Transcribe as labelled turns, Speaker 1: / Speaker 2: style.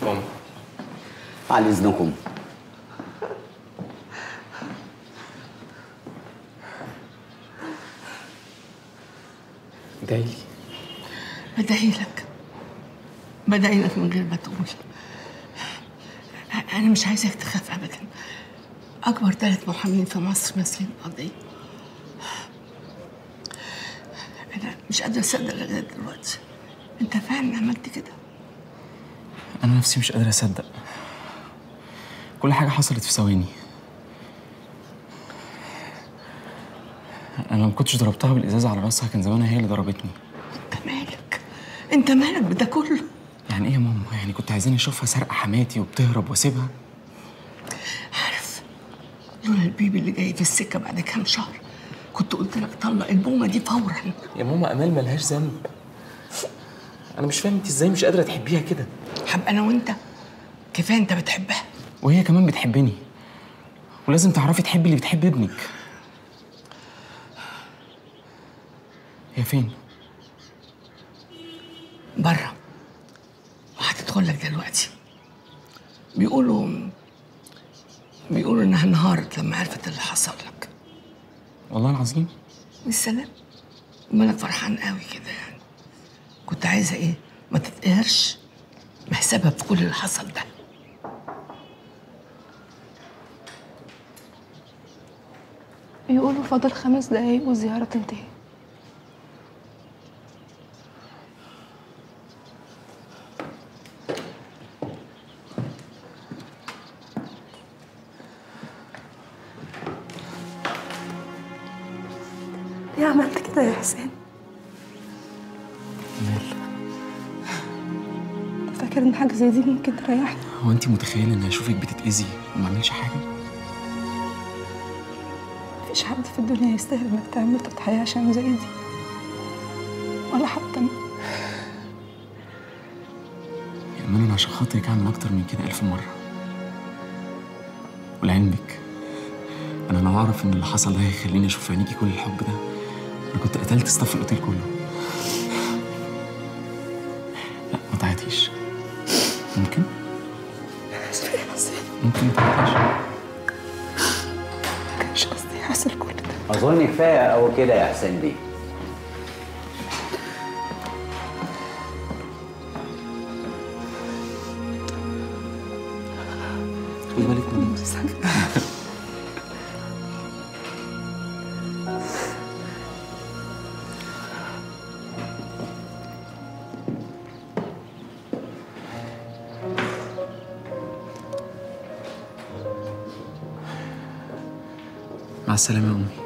Speaker 1: ماما
Speaker 2: على اذنكم
Speaker 1: ادعي لي
Speaker 3: بدعي لك بدعي لك من غير ما تقول أنا مش عايزك تخاف أبدا أكبر ثلاث محامين في مصر ماسكين القضية أنا مش قادرة أصدق لغاية دلوقتي أنت فعلا عملت كده
Speaker 1: انا نفسي مش قادر اصدق كل حاجه حصلت في ثواني انا لو ما كنتش ضربتها بالازازه على راسها كان زمانها هي اللي ضربتني
Speaker 3: أنت مالك أنت مالك بده كله
Speaker 1: يعني ايه يا ماما يعني كنت عايزاني اشوفها سارقه حماتي وبتهرب واسيبها
Speaker 3: عارف لولا البيبي اللي جاي في السكة بعد كام شهر كنت قلت لك طلق البومة دي فورا
Speaker 1: يا ماما امال ملهاش ذنب انا مش فاهم انت ازاي مش قادره تحبيها كده
Speaker 3: حب أنا وأنت كفاية أنت بتحبها
Speaker 1: وهي كمان بتحبني ولازم تعرفي تحبي اللي بتحب ابنك هي فين
Speaker 3: بره وهتدخل لك دلوقتي بيقولوا بيقولوا انها انهارت لما عرفت اللي حصل لك
Speaker 1: والله العظيم
Speaker 3: بالسلام ومالك فرحان قوي كده يعني كنت عايزه ايه ما تتقهرش ما هي سبب في كل اللي حصل ده
Speaker 4: بيقولوا فاضل خمس دقايق والزيارة تنتهي ليه عملت كده يا حسين؟
Speaker 1: امال
Speaker 4: فاكر ان حاجة زي دي ممكن تريحني
Speaker 1: هو انت متخيله اني اشوفك بتتاذي وما اعملش حاجه
Speaker 4: مفيش حد في الدنيا يستاهل انك تعمل تضحية عشان زي دي ولا حتى أنا.
Speaker 1: يا امان انا عشان خاطرك اعمل اكتر من كده الف مره ولعلمك انا لو اعرف ان اللي حصل ده هيخليني اشوف في عينيكي كل الحب ده انا كنت قتلت ستاف الاوتيل كله لا ما تعيطيش ممكن
Speaker 4: اسفة يا حسين
Speaker 1: ممكن ما تعيطيش
Speaker 4: مكانش قصدي يحصل كل ده
Speaker 2: اظن كفايه قوي كده يا حسين بيه
Speaker 1: خدي بالك مني مع السلامه يا امي